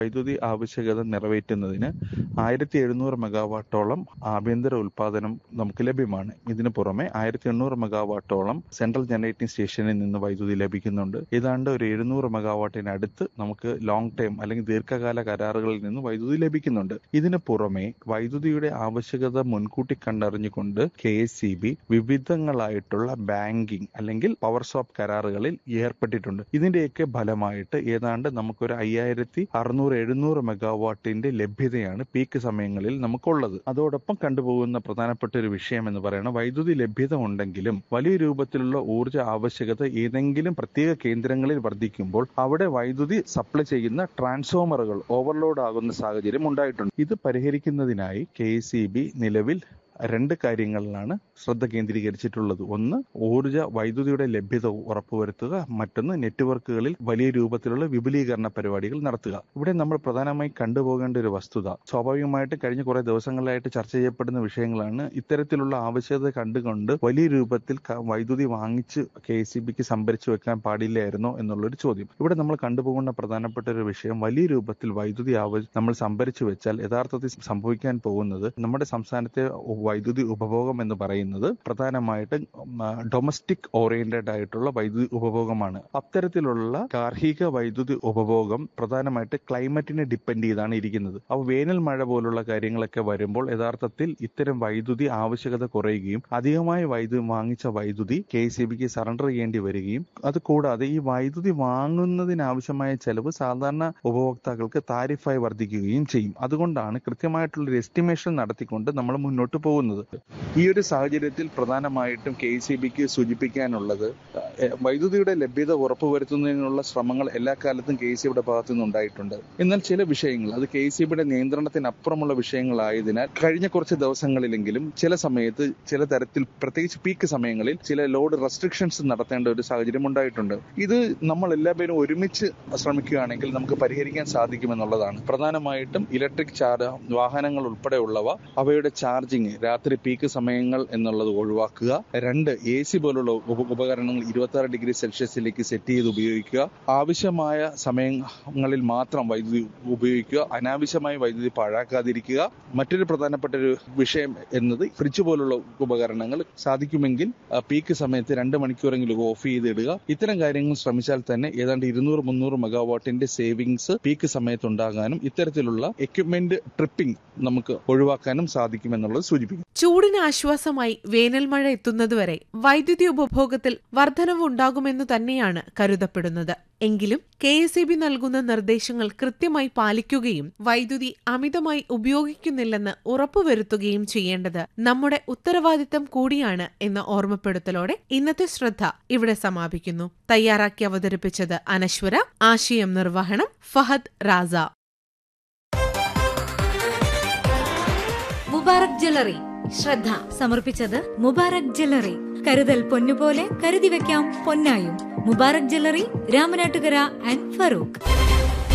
വൈദ്യുതി ആവശ്യകത നിറവേറ്റുന്നതിന് ആയിരത്തി എഴുന്നൂറ് മെഗാവാട്ടോളം ആഭ്യന്തര ഉൽപാദനം നമുക്ക് ലഭ്യമാണ് ഇതിനു പുറമെ ആയിരത്തി എണ്ണൂറ് മെഗാവാട്ടോളം സെൻട്രൽ ജനറേറ്റിംഗ് സ്റ്റേഷനിൽ നിന്ന് വൈദ്യുതി ലഭിക്കുന്നുണ്ട് ഏതാണ്ട് ഒരു എഴുന്നൂറ് മെഗാവാട്ടിനടുത്ത് നമുക്ക് ലോങ് ടൈം അല്ലെങ്കിൽ ദീർഘകാല കരാറുകളിൽ നിന്ന് വൈദ്യുതി ലഭിക്കുന്നുണ്ട് ഇതിനു പുറമെ വൈദ്യുതിയുടെ ആവശ്യകത മുൻകൂട്ടി കണ്ടറിഞ്ഞുകൊണ്ട് കെ എസ് സി ബി വിവിധങ്ങളായിട്ടുള്ള ബാങ്കിംഗ് അല്ലെങ്കിൽ പവർ ഷോപ്പ് കരാറുകളിൽ ഏർപ്പെട്ടിട്ടുണ്ട് ഇതിന്റെയൊക്കെ ഫലമായിട്ട് ഏതാണ്ട് നമുക്കൊരു അയ്യായിരത്തി അറുന്നൂറ് എഴുന്നൂറ് മെഗാവാട്ടിന്റെ ലഭ്യതയാണ് പീക്ക് സമയങ്ങളിൽ നമുക്കുള്ളത് അതോടൊപ്പം കണ്ടുപോകുന്ന പ്രധാനപ്പെട്ട ഒരു വിഷയം എന്ന് പറയുന്നത് വൈദ്യുതി ലഭ്യത ഉണ്ടെങ്കിലും വലിയ രൂപത്തിലുള്ള ഊർജ്ജ ആവശ്യകത ഏതെങ്കിലും പ്രത്യേക കേന്ദ്രങ്ങളിൽ വർദ്ധിക്കുമ്പോൾ അവിടെ വൈദ്യുതി സപ്ലൈ ചെയ്യുന്ന ട്രാൻസ്ഫോമറുകൾ ഓവർലോഡ് ആകുന്ന സാഹചര്യം ഉണ്ടായിട്ടുണ്ട് ഇത് പരിഹരിക്കുന്നതിനായി കെ നിലവിൽ രണ്ട് കാര്യങ്ങളിലാണ് ശ്രദ്ധ കേന്ദ്രീകരിച്ചിട്ടുള്ളത് ഒന്ന് ഊർജ വൈദ്യുതിയുടെ ലഭ്യത ഉറപ്പുവരുത്തുക മറ്റൊന്ന് നെറ്റ്വർക്കുകളിൽ വലിയ രൂപത്തിലുള്ള വിപുലീകരണ പരിപാടികൾ നടത്തുക ഇവിടെ നമ്മൾ പ്രധാനമായി കണ്ടുപോകേണ്ട ഒരു വസ്തുത സ്വാഭാവികമായിട്ട് കഴിഞ്ഞ കുറെ ദിവസങ്ങളായിട്ട് ചർച്ച ചെയ്യപ്പെടുന്ന വിഷയങ്ങളാണ് ഇത്തരത്തിലുള്ള ആവശ്യകത കണ്ടുകൊണ്ട് വലിയ രൂപത്തിൽ ക- വൈദ്യുതി വാങ്ങിച്ച് കെ സി ബിക്ക് സംഭരിച്ചു വെക്കാൻ പാടില്ലായിരുന്നോ എന്നുള്ളൊരു ചോദ്യം ഇവിടെ നമ്മൾ കണ്ടുപോകുന്ന പ്രധാനപ്പെട്ട ഒരു വിഷയം വലിയ രൂപത്തിൽ വൈദ്യുതി ആവ നമ്മൾ സംഭരിച്ചു വെച്ചാൽ യഥാർത്ഥത്തിൽ സംഭവിക്കാൻ പോകുന്നത് നമ്മുടെ സംസ്ഥാനത്തെ വൈദ്യുതി ഉപഭോഗം എന്ന് പറയുന്നത് പ്രധാനമായിട്ടും ഡൊമസ്റ്റിക് ഓറിയന്റഡ് ആയിട്ടുള്ള വൈദ്യുതി ഉപഭോഗമാണ് അത്തരത്തിലുള്ള ഗാർഹിക വൈദ്യുതി ഉപഭോഗം പ്രധാനമായിട്ട് ക്ലൈമറ്റിനെ ഡിപ്പെൻഡ് ചെയ്താണ് ഇരിക്കുന്നത് അപ്പോൾ വേനൽ മഴ പോലുള്ള കാര്യങ്ങളൊക്കെ വരുമ്പോൾ യഥാർത്ഥത്തിൽ ഇത്തരം വൈദ്യുതി ആവശ്യകത കുറയുകയും അധികമായി വൈദ്യുതി വാങ്ങിച്ച വൈദ്യുതി കെ സി ബിക്ക് സറണ്ടർ ചെയ്യേണ്ടി വരികയും അത് കൂടാതെ ഈ വൈദ്യുതി വാങ്ങുന്നതിനാവശ്യമായ ചെലവ് സാധാരണ ഉപഭോക്താക്കൾക്ക് താരിഫായി വർദ്ധിക്കുകയും ചെയ്യും അതുകൊണ്ടാണ് കൃത്യമായിട്ടുള്ള ഒരു എസ്റ്റിമേഷൻ നടത്തിക്കൊണ്ട് നമ്മൾ മുന്നോട്ട് പോകുന്നത് ഈ ഒരു സാഹചര്യത്തിൽ പ്രധാനമായിട്ടും കെ സി ബിക്ക് സൂചിപ്പിക്കാനുള്ളത് ഏഹ്, വൈദ്യുതിയുടെ ലഭ്യത ഉറപ്പുവരുത്തുന്നതിനുള്ള ശ്രമങ്ങൾ എല്ലാ കാലത്തും കെ സി ബിയുടെ ഭാഗത്തു നിന്നുണ്ടായിട്ടുണ്ട് എന്നാൽ ചില വിഷയങ്ങൾ അത് കെ സി ബിയുടെ നിയന്ത്രണത്തിനപ്പുറമുള്ള വിഷയങ്ങളായതിനാൽ കഴിഞ്ഞ കുറച്ച് ദിവസങ്ങളിലെങ്കിലും ചില സമയത്ത് ചില തരത്തിൽ പ്രത്യേകിച്ച് പീക്ക് സമയങ്ങളിൽ ചില ലോഡ് റെസ്ട്രിക്ഷൻസ് നടത്തേണ്ട ഒരു സാഹചര്യം ഉണ്ടായിട്ടുണ്ട് ഇത് നമ്മൾ എല്ലാവരും ഒരുമിച്ച് ശ്രമിക്കുകയാണെങ്കിൽ നമുക്ക് പരിഹരിക്കാൻ സാധിക്കുമെന്നുള്ളതാണ് പ്രധാനമായിട്ടും ഇലക്ട്രിക് ചാർജ് വാഹനങ്ങൾ ഉൾപ്പെടെയുള്ളവ അവയുടെ ചാർജിങ് രാത്രി പീക്ക് സമയങ്ങൾ എന്നുള്ളത് ഒഴിവാക്കുക രണ്ട് എ സി പോലുള്ള ഉപ- ഉപകരണങ്ങൾ ഇരുപത്തി ആറ് ഡിഗ്രി സെൽഷ്യസിലേക്ക് സെറ്റ് ചെയ്ത് ഉപയോഗിക്കുക ആവശ്യമായ സമയങ്ങളിൽ മാത്രം വൈദ്യുതി ഉപയോഗിക്കുക അനാവശ്യമായി വൈദ്യുതി പാഴാക്കാതിരിക്കുക മറ്റൊരു പ്രധാനപ്പെട്ട ഒരു വിഷയം എന്നത് ഫ്രിഡ്ജ് പോലുള്ള ഉപകരണങ്ങൾ സാധിക്കുമെങ്കിൽ ആ, പീക്ക് സമയത്ത് രണ്ട് മണിക്കൂറെങ്കിലും ഓഫ് ചെയ്തിടുക ഇത്തരം കാര്യങ്ങൾ ശ്രമിച്ചാൽ തന്നെ ഏതാണ്ട് ഇരുന്നൂറ് മുന്നൂറ് മെഗാവാട്ടിന്റെ സേവിങ്സ് പീക്ക് സമയത്ത് ഉണ്ടാകാനും ഇത്തരത്തിലുള്ള എക്യുപ്മെന്റ് ട്രിപ്പിംഗ് നമുക്ക് ഒഴിവാക്കാനും സാധിക്കുമെന്നുള്ളത് സൂചിപ്പിക്കും ചൂടിന് ആശ്വാസമായി വേനൽ മഴ എത്തുന്നതുവരെ വൈദ്യുതി ഉപഭോഗത്തിൽ വർധനവ് ഉണ്ടാകുമെന്നു തന്നെയാണ് കരുതപ്പെടുന്നത് എങ്കിലും കെ എസ് ഇ ബി നൽകുന്ന നിർദ്ദേശങ്ങൾ കൃത്യമായി പാലിക്കുകയും വൈദ്യുതി അമിതമായി ഉപയോഗിക്കുന്നില്ലെന്ന് ഉറപ്പുവരുത്തുകയും ചെയ്യേണ്ടത് നമ്മുടെ ഉത്തരവാദിത്തം കൂടിയാണ് എന്ന ഓർമ്മപ്പെടുത്തലോടെ ഇന്നത്തെ ശ്രദ്ധ ഇവിടെ സമാപിക്കുന്നു തയ്യാറാക്കി അവതരിപ്പിച്ചത് അനശ്വര ആശയം നിർവഹണം ഫഹദ് റാസ മുബാറക് ജ്വല്ലറി ശ്രദ്ധ സമർപ്പിച്ചത് മുബാറക് ജ്വല്ലറി കരുതൽ പൊന്നുപോലെ കരുതി വെക്കാം പൊന്നായും മുബാറക് ജ്വല്ലറി രാമനാട്ടുകര ആൻഡ് ഫറൂഖ്